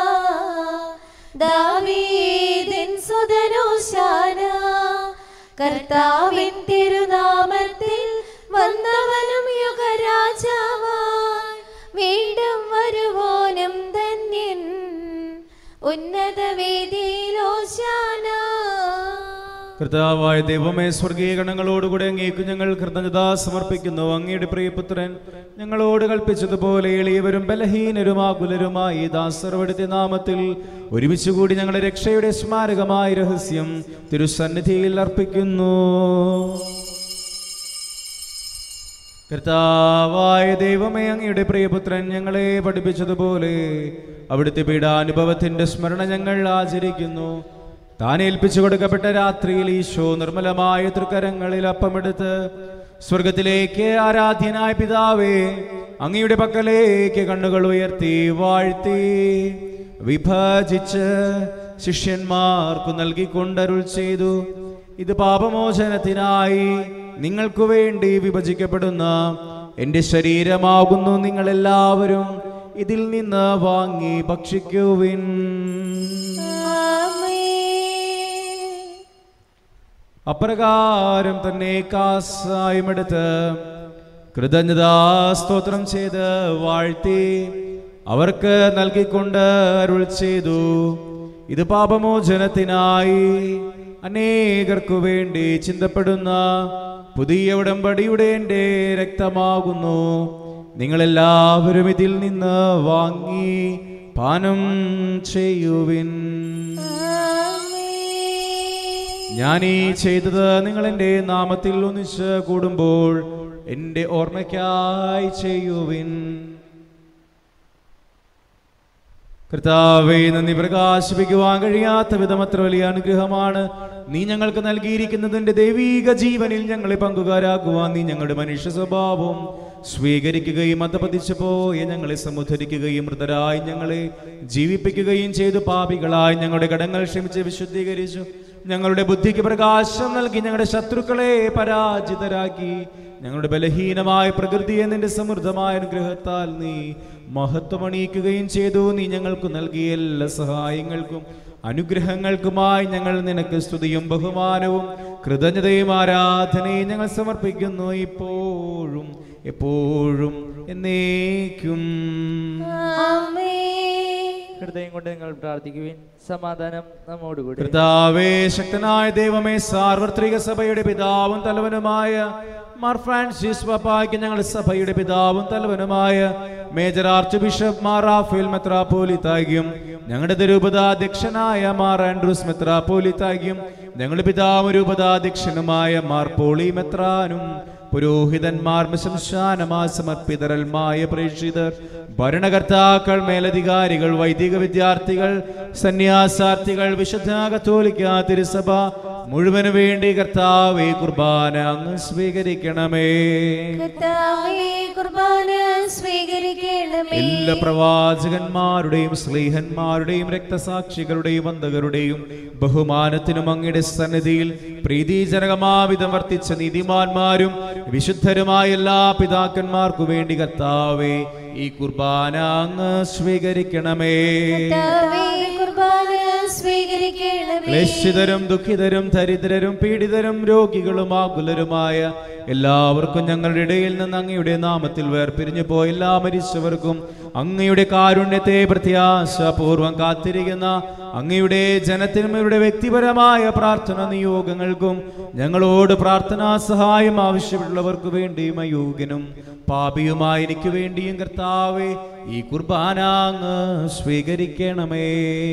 ദാവീദിൻ സുതനോശാന കർത്താവിൻ തിരുനാമത്തിൽ വന്നവനും യുഗരാജാവാൻ വീണ്ടും വരുവോനും ധന്യൻ ഉന്നത വേദിയിലോശാന കർത്താവായ ദൈവമേ സ്വർഗീയ ഗണങ്ങളോടുകൂടെ അങ്ങേക്ക് ഞങ്ങൾ കൃതജ്ഞത സമർപ്പിക്കുന്നു അങ്ങയുടെ പ്രിയപുത്രൻ ഞങ്ങളോട് കൽപ്പിച്ചതുപോലെ എളിയവരും ബലഹീനരും ആകുലരുമായി ഈ ദാസർവടുത്ത നാമത്തിൽ ഒരുമിച്ച് കൂടി ഞങ്ങളുടെ രക്ഷയുടെ സ്മാരകമായ രഹസ്യം തിരുസന്നിധിയിൽ അർപ്പിക്കുന്നു കർത്താവായ ദൈവമേ അങ്ങയുടെ പ്രിയപുത്രൻ ഞങ്ങളെ പഠിപ്പിച്ചതുപോലെ അവിടുത്തെ പീഡാനുഭവത്തിന്റെ സ്മരണ ഞങ്ങൾ ആചരിക്കുന്നു താൻ ഏൽപ്പിച്ചു കൊടുക്കപ്പെട്ട രാത്രിയിൽ ഈശോ നിർമ്മലമായ തൃക്കരങ്ങളിൽ അപ്പമെടുത്ത് സ്വർഗത്തിലേക്ക് ആരാധ്യനായ പിതാവേ അങ്ങയുടെ പക്കലേക്ക് കണ്ണുകൾ ഉയർത്തി വാഴ്ത്തി വിഭജിച്ച് ശിഷ്യന്മാർക്കു നൽകിക്കൊണ്ടരുൾ ചെയ്തു ഇത് പാപമോചനത്തിനായി നിങ്ങൾക്കു വേണ്ടി വിഭജിക്കപ്പെടുന്ന എന്റെ ശരീരമാകുന്നു നിങ്ങൾ എല്ലാവരും ഇതിൽ നിന്ന് വാങ്ങി ഭക്ഷിക്കുവിൻ അപ്രകാരം തന്നെ കാസായുമെടുത്ത് കൃതജ്ഞതാ സ്തോത്രം ചെയ്ത് വാഴ്ത്തി അവർക്ക് നൽകിക്കൊണ്ട് അരുൾ ചെയ്തു ഇത് പാപമോചനത്തിനായി അനേകർക്കു വേണ്ടി ചിന്തപ്പെടുന്ന പുതിയ ഉടമ്പടിയുടെ എൻ്റെ രക്തമാകുന്നു നിങ്ങളെല്ലാവരും ഇതിൽ നിന്ന് വാങ്ങി പാനം ചെയ്യുവിൻ ഞാൻ ഈ ചെയ്തത് നിങ്ങൾ എൻ്റെ നാമത്തിൽ ഒന്നിച്ച് കൂടുമ്പോൾ എൻ്റെ ഓർമ്മയ്ക്കായി ചെയ്യുവിൻ കർത്താവെ നന്ദി പ്രകാശിപ്പിക്കുവാൻ കഴിയാത്ത വിധം അത്ര വലിയ അനുഗ്രഹമാണ് നീ ഞങ്ങൾക്ക് നൽകിയിരിക്കുന്നതിന്റെ ദൈവീക ജീവനിൽ ഞങ്ങളെ പങ്കുകാരാക്കുവാൻ നീ ഞങ്ങളുടെ മനുഷ്യ സ്വഭാവം സ്വീകരിക്കുകയും അധപതിച്ചു പോയ ഞങ്ങളെ സമുദ്ധരിക്കുകയും മൃതരായി ഞങ്ങളെ ജീവിപ്പിക്കുകയും ചെയ്തു പാപികളായി ഞങ്ങളുടെ കടങ്ങൾ ക്ഷമിച്ച് വിശുദ്ധീകരിച്ചു ഞങ്ങളുടെ ബുദ്ധിക്ക് പ്രകാശം നൽകി ഞങ്ങളുടെ ശത്രുക്കളെ പരാജിതരാക്കി ഞങ്ങളുടെ ബലഹീനമായ പ്രകൃതിയെ നിന്റെ സമൃദ്ധമായ അനുഗ്രഹത്താൽ നീ മഹത്വമണിയിക്കുകയും ചെയ്തു നീ ഞങ്ങൾക്ക് നൽകിയ എല്ലാ സഹായങ്ങൾക്കും അനുഗ്രഹങ്ങൾക്കുമായി ഞങ്ങൾ നിനക്ക് സ്തുതിയും ബഹുമാനവും കൃതജ്ഞതയും ആരാധനയും ഞങ്ങൾ സമർപ്പിക്കുന്നു ഇപ്പോഴും എപ്പോഴും എന്നേക്കും ഹൃദയം കൊണ്ട് നിങ്ങൾ പ്രാർത്ഥിക്കുവിൻ സമാധാനം നമ്മോടുകൂടി കർത്താവേ ശക്തനായ ദൈവമേ സാർവത്രിക സഭയുടെ പിതാവും തലവനുമായ മാർ ഫ്രാൻസിസ് പപ്പായ്ക്ക് ഞങ്ങളുടെ സഭയുടെ പിതാവും തലവനുമായ മേജർ ആർച്ച് ബിഷപ്പ് മാർ റാഫേൽ മെത്രാപ്പോലിത്തായും ഞങ്ങളുടെ തിരുപതാധ്യക്ഷനായ മാർ ആൻഡ്രൂസ് മെത്രാപ്പോലിത്തായും ഞങ്ങളുടെ പിതാവ് രൂപതാധ്യക്ഷനുമായ മാർ പോളി മെത്രാനും പുരോഹിതന്മാർ ശംശാനമാ സമർപ്പിതരൽമായ പ്രേക്ഷിതർ ഭരണകർത്താക്കൾ മേലധികാരികൾ വൈദിക വിദ്യാർത്ഥികൾ സന്യാസാർത്ഥികൾ വിശുദ്ധ കത്തോലിക്ക തിരുസഭ മുഴുവന് വേണ്ടി കർത്താവേ കുർബാന അങ്ങ് സ്വീകരിക്കണമേ കർത്താവേ കുർബാന സ്വീകരിക്കണമേ എല്ലാ പ്രവാചകന്മാരുടെയും സ്ലീഹന്മാരുടെയും രക്തസാക്ഷികളുടെയും വന്തകരുടെയും ബഹുമാനത്തിനും അങ്ങയുടെ സന്നിധിയിൽ പ്രീതിജനകമാവിധം വർത്തിച്ച നീതിമാന്മാരും വിശുദ്ധരുമായ എല്ലാ പിതാക്കന്മാർക്കു വേണ്ടി കർത്താവേ ഈ കുർബാന അങ്ങ് സ്വീകരിക്കണമേ കർത്താവേ കുർബാന സ്വീകരിക്കണമേ ക്ലേശിതരും ദുഃഖിതരും ദരിദ്രരും പീഡിതരും രോഗികളും ആകുലരുമായ എല്ലാവർക്കും ഞങ്ങളുടെ ഇടയിൽ നിന്ന് അങ്ങയുടെ നാമത്തിൽ വേർപിരിഞ്ഞു പോയ എല്ലാ മരിച്ചവർക്കും അങ്ങയുടെ കാരുണ്യത്തെ പ്രത്യാശപൂർവം കാത്തിരിക്കുന്ന അങ്ങയുടെ ജനത്തിനും ഇവരുടെ വ്യക്തിപരമായ പ്രാർത്ഥന നിയോഗങ്ങൾക്കും ഞങ്ങളോട് പ്രാർത്ഥനാ സഹായം ആവശ്യമുള്ളവർക്ക് വേണ്ടിയും അയോഗ്യനും പാപിയുമായ എനിക്ക് വേണ്ടിയും കർത്താവേ ഈ കുർബാന അങ്ങ് സ്വീകരിക്കണമേ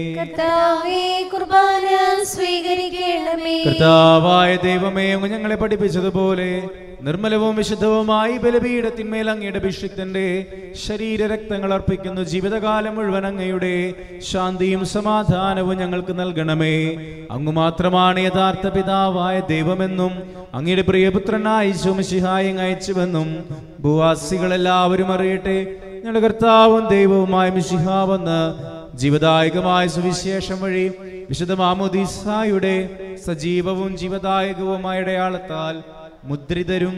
കർത്താവേ കുർബാന സ്വീകരിക്കണമേ കർത്താവായ ദൈവമേ അങ്ങ് ഞങ്ങളെ പഠിപ്പിച്ചതുപോലെ നിർമ്മലവും വിശുദ്ധവുമായി ബലപീഠത്തിന്മേൽ അങ്ങയുടെ അഭിഷിക്തന്റെ ശരീരരക്തങ്ങൾ അർപ്പിക്കുന്നു ജീവിതകാലം മുഴുവൻ അങ്ങയുടെ ശാന്തിയും സമാധാനവും ഞങ്ങൾക്ക് നൽകണമേ അങ്ങ് മാത്രമാണ് യഥാർത്ഥ പിതാവായ ദൈവമെന്നും അങ്ങയുടെ പ്രിയപുത്രനായ ശുമശിഹായ അയച്ചുവെന്നും ഭൂവാസികളെല്ലാവരും അറിയട്ടെ ഞങ്ങളുടെ കർത്താവും ദൈവവുമായ മിശിഹാവെന്ന് ജീവദായകമായ സുവിശേഷം വഴി വിശുദ്ധ മാമുദീസായുടെ സജീവവും ജീവദായകവുമായ അടയാളത്താൽ മുദ്രിതരും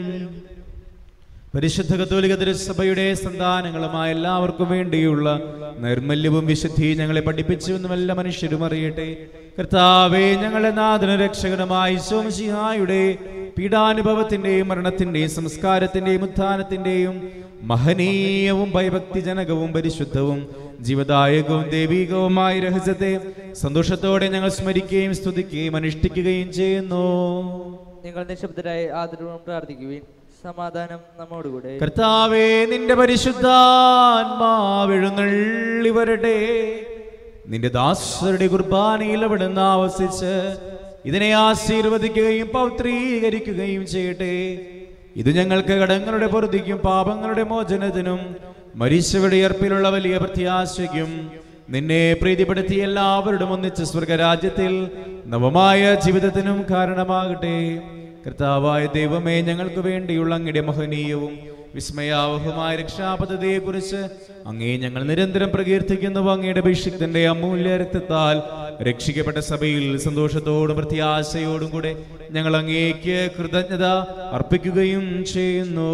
പരിശുദ്ധ കത്തോലിക തിരുസഭയുടെ സന്താനങ്ങളുമായ എല്ലാവർക്കും വേണ്ടിയുള്ള നൈർമല്യവും വിശുദ്ധിയും ഞങ്ങളെ പഠിപ്പിച്ചുവെന്നും എല്ലാ മനുഷ്യരും അറിയട്ടെ കർത്താവേ ഞങ്ങളുടെ നാഥന രക്ഷകനുമായി സോമശിഹായുടെ പീഡാനുഭവത്തിന്റെയും മരണത്തിന്റെയും സംസ്കാരത്തിന്റെയും ഉത്ഥാനത്തിന്റെയും മഹനീയവും ഭയഭക്തിജനകവും പരിശുദ്ധവും ജീവദായകവും ദൈവികവുമായ രഹസ്യത്തെ സന്തോഷത്തോടെ ഞങ്ങൾ സ്മരിക്കുകയും സ്തുതിക്കുകയും അനുഷ്ഠിക്കുകയും ചെയ്യുന്നു നിങ്ങൾ നിശബ്ദരായി ആദരവും പ്രാർത്ഥിക്കുവിൻ സമാധാനം നമ്മോടുകൂടെ കർത്താവേ നിന്റെ പരിശുദ്ധാത്മാവെഴുന്നള്ളി വരട്ടെ നിന്റെ ദാസരുടെ കുർബാനയിൽ അവിടുന്ന് ആവസിച്ച് ഇതിനെ ആശീർവദിക്കുകയും പൗത്രീകരിക്കുകയും ചെയ്യട്ടെ ഇത് ഞങ്ങൾക്ക് കടങ്ങളുടെ പൊറുതിക്കും പാപങ്ങളുടെ മോചനത്തിനും മരിച്ചവരുടെ ഉയർപ്പിലുള്ള വലിയ പ്രത്യാശയ്ക്കും നിന്നെ പ്രീതിപ്പെടുത്തി എല്ലാവരോടും ഒന്നിച്ച് സ്വർഗരാജ്യത്തിൽ നവമായ ജീവിതത്തിനും കാരണമാകട്ടെ കർത്താവായ ദൈവമേ ഞങ്ങൾക്ക് വേണ്ടിയുള്ള അങ്ങയുടെ മഹനീയവും വിസ്മയാവഹമായ രക്ഷാപദ്ധതിയെ കുറിച്ച് അങ്ങേ ഞങ്ങൾ നിരന്തരം പ്രകീർത്തിക്കുന്നു അങ്ങയുടെ അഭിഷിക്തന്റെ അമൂല്യ രക്തത്താൽ രക്ഷിക്കപ്പെട്ട സഭയിൽ സന്തോഷത്തോടും പ്രത്യാശയോടും കൂടെ ഞങ്ങൾ അങ്ങേക്ക് കൃതജ്ഞത അർപ്പിക്കുകയും ചെയ്യുന്നു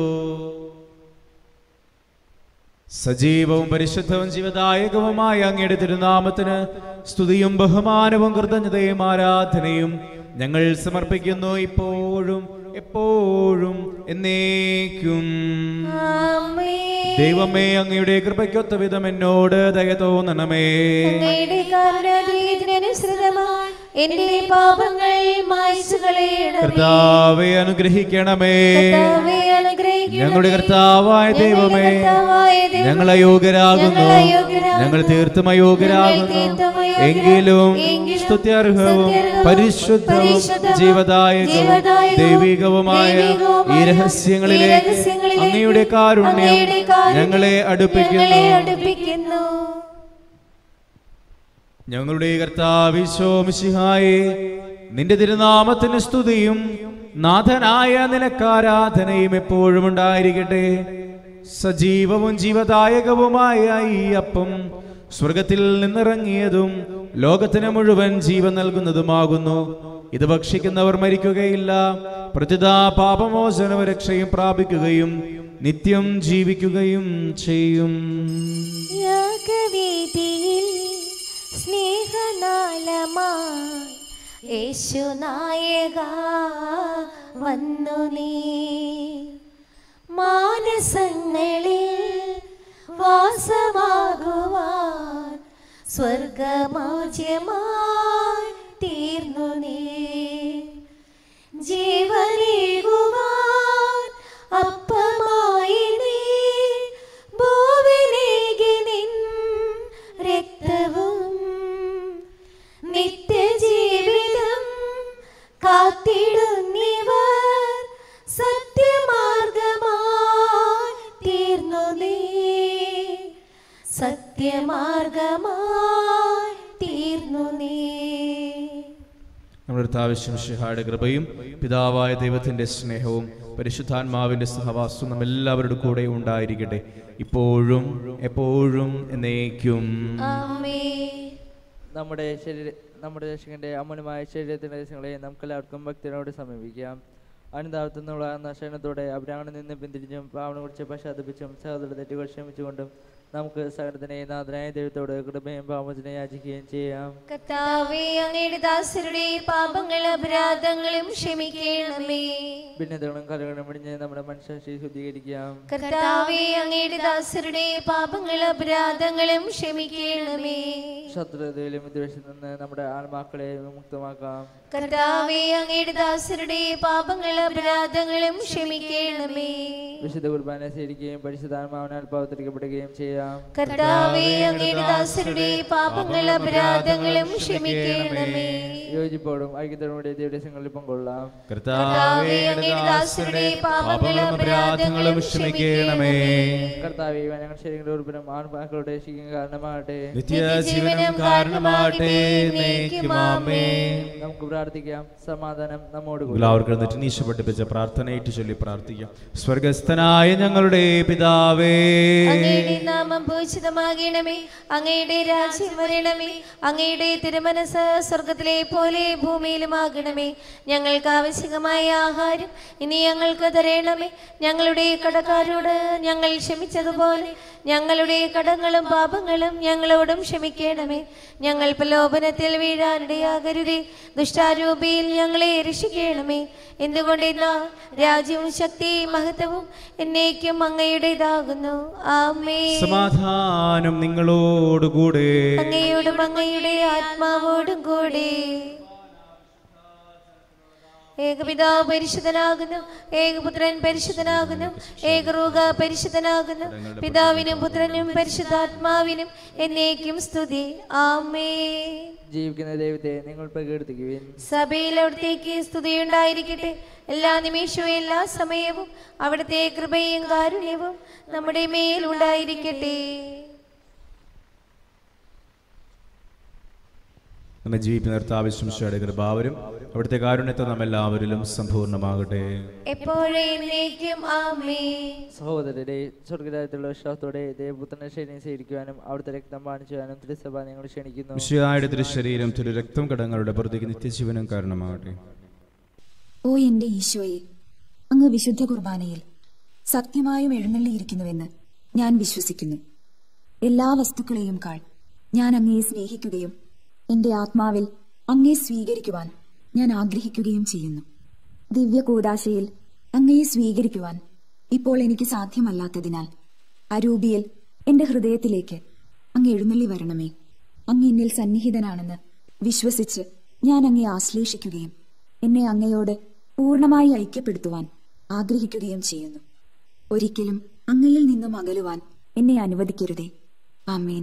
സജീവവും പരിശുദ്ധവും ജീവദായകവുമായ അങ്ങയുടെ തിരുനാമത്തിന് സ്തുതിയും ബഹുമാനവും കൃതജ്ഞതയും ആരാധനയും ഞങ്ങൾ സമർപ്പിക്കുന്നു ഇപ്പോഴും എപ്പോഴും എന്നേക്കും ആമേൻ. ദൈവമേ അങ്ങയുടെ കൃപയ്ക്കൊത്ത വിധം എന്നോട് ദയ തോന്നണമേ അങ്ങയുടെ കാരുണ്യാതീതനുസൃതമായി എന്റെ പാപങ്ങൾ മായ്ച്ചു കളയണമേ കർത്താവെ അനുഗ്രഹിക്കണമേ കർത്താവേ, അനുഗ്രഹിക്കണമേ. ഞങ്ങളുടെ കർത്താവായ ദൈവമേ ഞങ്ങളുടെ കർത്താവായ ദൈവമേ, ഞങ്ങൾ അയോഗ്യരാകുന്നു ഞങ്ങൾ അയോഗ്യരാകുന്നു. ഞങ്ങൾ തീർത്തും അയോഗ്യരാകുന്നു ഞങ്ങൾ തീർത്തും അയോഗ്യരാകുന്നു. എങ്കിലും എങ്കിലും സ്തുത്യർഹവും സ്തുത്യർഹവും പരിശുദ്ധവും പരിശുദ്ധവും ജീവദായകവും ജീവദായകവും ദൈവികവുമായ ദൈവികവുമായ ഈ രഹസ്യങ്ങളിലേക്ക് ഈ രഹസ്യങ്ങളിലേക്ക് അങ്ങയുടെ കാരുണ്യം അങ്ങയുടെ കാരുണ്യം ഞങ്ങളെ അടുപ്പിക്കുന്നു ഞങ്ങളെ അടുപ്പിക്കുന്നു ഞങ്ങളുടെ കർത്താവിശോമിശിഹായെ നിന്റെ തിരുനാമത്തിന് സ്തുതിയും നാഥനായ നിനക്കാരാധനയും എപ്പോഴും ഉണ്ടായിരിക്കട്ടെ സജീവവും ജീവദായകവുമായ ഈ അപ്പം സ്വർഗത്തിൽ നിന്നിറങ്ങിയതും ലോകത്തിന് മുഴുവൻ ജീവൻ നൽകുന്നതുമാകുന്നു ഇത് ഭക്ഷിക്കുന്നവർ മരിക്കുകയില്ല പ്രതിതാ പാപമോചനവും രക്ഷയും പ്രാപിക്കുകയും നിത്യം ജീവിക്കുകയും ചെയ്യും യാഗവേദിയിൽ സ്നേഹനാളമായി യേശുനായക വന്നു നീ മാനസങ്ങളിൽ വാസമാകുവാൻ സ്വർഗമോജ്യമായി തീർന്നു നീ ജീവനേകുവാൻ അപ്പമായി നീ ഭൂവിലേക്ക് നിൻ രക്തവും നിത്യജീവിതം കാത്തിടുന്നിവർ സത്യമാർഗമായി തീർന്നു നീ സത്യമാർഗമായി തീർന്നു നീ നമ്മുടെ കർത്താവശ്യം ഷിഹായുടെ കൃപയും പിതാവായ ദൈവത്തിന്റെ സ്നേഹവും പരിശുദ്ധാത്മാവിന്റെ സഹവാസവും നമ്മ എല്ലാവരുടെ കൂടെ ഉണ്ടായിരിക്കട്ടെ ഇപ്പോഴും എപ്പോഴും എന്നേക്കും ആമേൻ നമ്മുടെ ശരീര നമ്മുടെ രക്ഷകന്റെ അമൂല്യമായ ശരീരത്തിന്റെ രഹസ്യങ്ങളെ നമുക്കെല്ലാവർക്കും ഭക്തിയോട് സമീപിക്കാം അനുദാപത്തുനിന്നുള്ള നശനത്തോടെ അബ്രാഹ്മണിൽ നിന്ന് പിന്തിരിഞ്ഞും പാവനെ കുറിച്ച് പശ്ചാത്തപിച്ചും സഹോദര തെറ്റുകൾ ക്ഷമിച്ചുകൊണ്ടും നമുക്ക് സകലത്തിനെ നാഥനായ ദൈവത്തോട് കൃപയും പാമോചനെ യാചിക്കുകയും ചെയ്യാം കർത്താവേ അങ്ങയുടെ ദാസരുടെ പാപങ്ങളും അപരാധങ്ങളും ക്ഷമിക്കണമേ ഭിന്നതകളും കലകളും പിടിഞ്ഞ് നമ്മുടെ മനസ്സാക്ഷി ശുദ്ധീകരിക്കാം കർത്താവേ അങ്ങയുടെ ദാസരുടെ പാപങ്ങളും അപരാധങ്ങളും ക്ഷമിക്കണമേ ശത്രുതയിലും വിദ്വേഷത്തിൽ നിന്ന് നമ്മുടെ ആത്മാക്കളെ വിമുക്തമാക്കാം കർത്താവേ അങ്ങയുടെ ദാസരുടെ പാപങ്ങളും അപരാധങ്ങളും ക്ഷമിക്കണമേ വിശുദ്ധ കുർബാന സ്വീകരിക്കുകയും പരിശുദ്ധാത്മാവിനാൽ പവിത്രിക്കപ്പെടുകയും ചെയ്യാം കർത്താവേ അങ്ങയുടെ ദാസരുടെ പാപങ്ങളും അപരാധങ്ങളും ക്ഷമിക്കണമേ യോജിപ്പോടും ഐക്യത്തോടും ദിവസങ്ങളിൽ പങ്കൊള്ളാം കർത്താവേ അങ്ങയുടെ ദാസരുടെ പാപങ്ങളും അപരാധങ്ങളും ക്ഷമിക്കണമേ കർത്താവെ ഇവ ഞങ്ങൾ ശരീരങ്ങളുടെ ഉറപ്പിനും ആൺപാക്കളുടെ രക്ഷിക്കും കാരണമാകട്ടെ നിത്യജീവനം കാരണമാകട്ടെ എന്നേക്കുമാമേ നമുക്ക് പ്രാർത്ഥിക്കാം സമാധാനം നമ്മോട് കൂടെ. എല്ലാവർക്കും എന്നിട്ട് നീശ പഠിപ്പിച്ച പ്രാർത്ഥനയായിട്ട് ചൊല്ലി പ്രാർത്ഥിക്കാം സ്വർഗസ്ഥനായ ഞങ്ങളുടെ പിതാവേ അങ്ങയുടെ നാമം പൂജിതമാകണമേ അങ്ങയുടെ രാജ്യം വരണമേ അങ്ങയുടെ തിരുമനസ് സ്വർഗത്തിലെ പോലെ ഭൂമിയിലുമാകണമേ ഞങ്ങൾക്ക് ആവശ്യമായ ആഹാരം ഇനി ഞങ്ങൾക്ക് തരണമേ ഞങ്ങളുടെ കടക്കാരോട് ഞങ്ങൾ ക്ഷമിച്ചതുപോലെ ഞങ്ങളുടെ കടങ്ങളും പാപങ്ങളും ഞങ്ങളോടും ക്ഷമിക്കണമേ ഞങ്ങൾ പ്രലോഭനത്തിൽ വീഴാനിടയാകരുതേ ദുഷ്ടാരൂപിയിൽ ഞങ്ങളെ രക്ഷിക്കണമേ എന്തുകൊണ്ടെന്നാ രാജ്യവും ശക്തിയും മഹത്വവും എന്നേക്കും അങ്ങയുടേതാകുന്നു ആമേ സമാധാനം നിങ്ങളോടുകൂടെ അങ്ങയോടും അങ്ങയുടെ ആത്മാവോടും കൂടെ ഏകപിതാവ് പരിശുദ്ധനാകുന്നു ഏകപുത്രൻ പരിശുദ്ധനാകുന്നു ഏകറൂക പരിശുദ്ധനാകുന്നു പിതാവിനും പുത്രനും പരിശുദ്ധാത്മാവിനും എന്നേക്കും സ്തുതി ആമേ ജീവിക്കുന്ന ദൈവത്തെ നിങ്ങൾ പ്രകീർത്തിക്കുവിൻ സഭയിൽ അവിടത്തേക്ക് സ്തുതിയുണ്ടായിരിക്കട്ടെ എല്ലാ നിമിഷവും എല്ലാ സമയവും അവിടുത്തെ കൃപയും കാരുണ്യവും നമ്മുടെ മേൽ ഉണ്ടായിരിക്കട്ടെ നമ്മെ ജീവിക്കുന്ന നിർത്താവശ്യംശയുടെ കൃപാവരും അവിടുത്തെ കാരുണ്യത്തെ നമ്മെല്ലാവരിലും സമ്പൂർണ്ണമാകട്ടെ എപ്പോഴും എന്നേക്കും ആമേ സഹോദരരെ സ്വർഗരാജ്യത്തുള്ള വിശ്വാസത്തോടെ ദേവപുത്രനെ ശരീരം സ്വീകരിക്കുവാനും അവിടുത്തെ രക്തം പാണിച്ചുവാനും തിരുസഭ നിങ്ങൾ ക്ഷണിക്കുന്നു വിശുദ്ധായുടെ തിരുശരീരം തിരു രക്തം കടങ്ങളുടെ പ്രതിക്ക് നിത്യജീവനം കാരണമാകട്ടെ ഓ എന്റെ ഈശോയെ അങ്ങ് വിശുദ്ധ കുർബാനയിൽ സത്യമായും എഴുന്നള്ളിയിരിക്കുന്നുവെന്ന് ഞാൻ വിശ്വസിക്കുന്നു എല്ലാ വസ്തുക്കളെയും കാൾ ഞാൻ അങ്ങയെ സ്നേഹിക്കുകയും എന്റെ ആത്മാവിൽ അങ്ങയെ സ്വീകരിക്കുവാൻ ഞാൻ ആഗ്രഹിക്കുകയും ചെയ്യുന്നു ദിവ്യ കൂടാശയിൽ അങ്ങയെ സ്വീകരിക്കുവാൻ ഇപ്പോൾ എനിക്ക് സാധ്യമല്ലാത്തതിനാൽ അരൂപിയിൽ എന്റെ ഹൃദയത്തിലേക്ക് അങ്ങ് എഴുന്നള്ളി വരണമേ അങ്ങ് എന്നിൽ സന്നിഹിതനാണെന്ന് വിശ്വസിച്ച് ഞാൻ അങ്ങയെ ആശ്ലേഷിക്കുകയും എന്നെ അങ്ങയോട് പൂർണ്ണമായി ഐക്യപ്പെടുത്തുവാൻ ആഗ്രഹിക്കുകയും ചെയ്യുന്നു ഒരിക്കലും അങ്ങയിൽ നിന്നും അകലുവാൻ എന്നെ അനുവദിക്കരുതേ ആമേൻ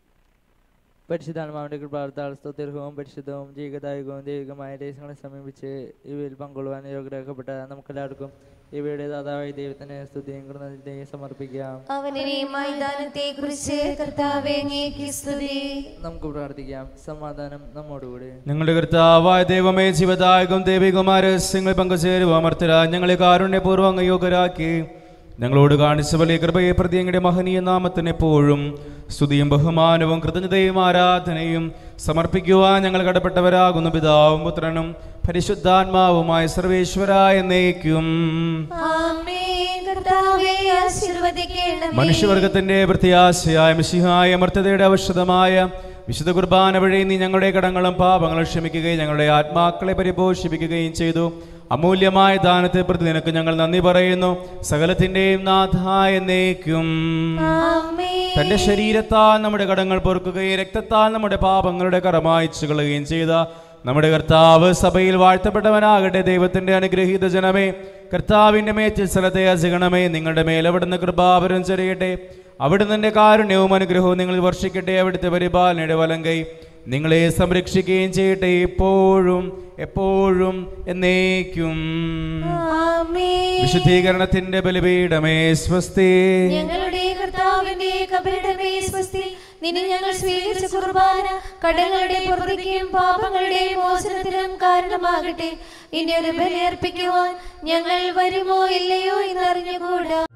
പരിശുദ്ധാത്മാവിന്റെ കൃപാർത്താൽ സ്തുത്യർഹവും പരിശുദ്ധവും ജീവദായകവും ദൈവികമായ ദേശങ്ങളെ സമീപിച്ച് ഇവയിൽ പങ്കൊള്ളുവാൻ യോഗ്യരാക്കപ്പെട്ട നമുക്കെല്ലാവർക്കും ഇവയുടെ ദാതാവായ ദൈവത്തിന് സ്തുതിയും കൃതജ്ഞതയും സമർപ്പിക്കാം അവനെ മൈതാനത്തെ കുറിച്ച് കർത്താവെ അങ്ങേക്ക് സ്തുതി നമുക്ക് പ്രാർത്ഥിക്കാം സമാധാനം നമ്മോടുകൂടി ഞങ്ങളുടെ കർത്താവായ ദൈവമേ ജീവദായകം ദൈവികമായ രഹസ്യങ്ങൾ പങ്കുചേരുവ അമർത്തര ഞങ്ങളെ കാരുണ്യപൂർവ്വം അങ്ങ് യോഗ്യരാക്കി ഞങ്ങളോട് കാണിച്ച വലിയ കൃപയെ പ്രതി അങ്ങയുടെ മഹനീയ നാമത്തിന് എപ്പോഴും സ്തുതിയും ബഹുമാനവും കൃതജ്ഞതയും ആരാധനയും സമർപ്പിക്കുവാൻ ഞങ്ങൾ കടപ്പെട്ടവരാകുന്ന പിതാവും പുത്രനും പരിശുദ്ധാത്മാവുമായ സർവേശ്വരായ എന്നേക്കും ആമേ കർത്താവെ ആശീർവദിക്കണമേ മനുഷ്യവർഗത്തിന്റെ പ്രത്യാശയായ മിശിഹായ അമർത്തതയുടെ ഔഷധമായ വിശുദ്ധ കുർബാന വഴി നീ ഞങ്ങളുടെ കടങ്ങളും പാപങ്ങളും ക്ഷമിക്കുകയും ഞങ്ങളുടെ ആത്മാക്കളെ പരിപോഷിപ്പിക്കുകയും ചെയ്തു അമൂല്യമായ ദാനത്തെ പ്രതി നിനക്ക് ഞങ്ങൾ നന്ദി പറയുന്നു സകലത്തിന്റെയും നാഥായ എന്നേക്കും ആമേ തന്റെ ശരീരത്താൽ നമ്മുടെ കടങ്ങൾ പൊറുക്കുകയും രക്തത്താൽ നമ്മുടെ പാപങ്ങളുടെ കറമായിച്ചു കളയുകയും ചെയ്ത നമ്മുടെ കർത്താവ് സഭയിൽ വാഴ്ത്തപ്പെട്ടവനാകട്ടെ ദൈവത്തിന്റെ അനുഗ്രഹീത ജനമേ കർത്താവിന്റെ മേച്ചിൽ സ്ഥലത്തെ അസിഗണമേ നിങ്ങളുടെ മേൽ അവിടുന്ന് കൃപാപരം ചെറിയട്ടെ അവിടുന്ന് നിന്റെ കാരുണ്യവും അനുഗ്രഹവും നിങ്ങൾ വർഷിക്കട്ടെ അവിടുത്തെ പരിപാലനയുടെ വലം കൈ നിങ്ങളെ സംരക്ഷിക്കുകയും ചെയ്യട്ടെ ഇപ്പോഴും എപ്പോഴും എന്നേക്കും ആമേ വിശുദ്ധീകരണത്തിന്റെ ബലിപീഠമേ സ്വസ്തി ഞങ്ങളുടെ കർത്താവിന്റെ കബരിടമേ സ്വസ്തി നിന്നെ ഞങ്ങൾ സ്വീകരിച്ച കുർബാന കടങ്ങളുടെ പുറത്തേക്കും പാപങ്ങളുടെ മോചനത്തിനും കാരണമാകട്ടെ ഇനി ഒരു ബലി അർപ്പിക്കുവാൻ ഞങ്ങൾ വരുമോ ഇല്ലയോ എന്നറിഞ്ഞുകൂടാ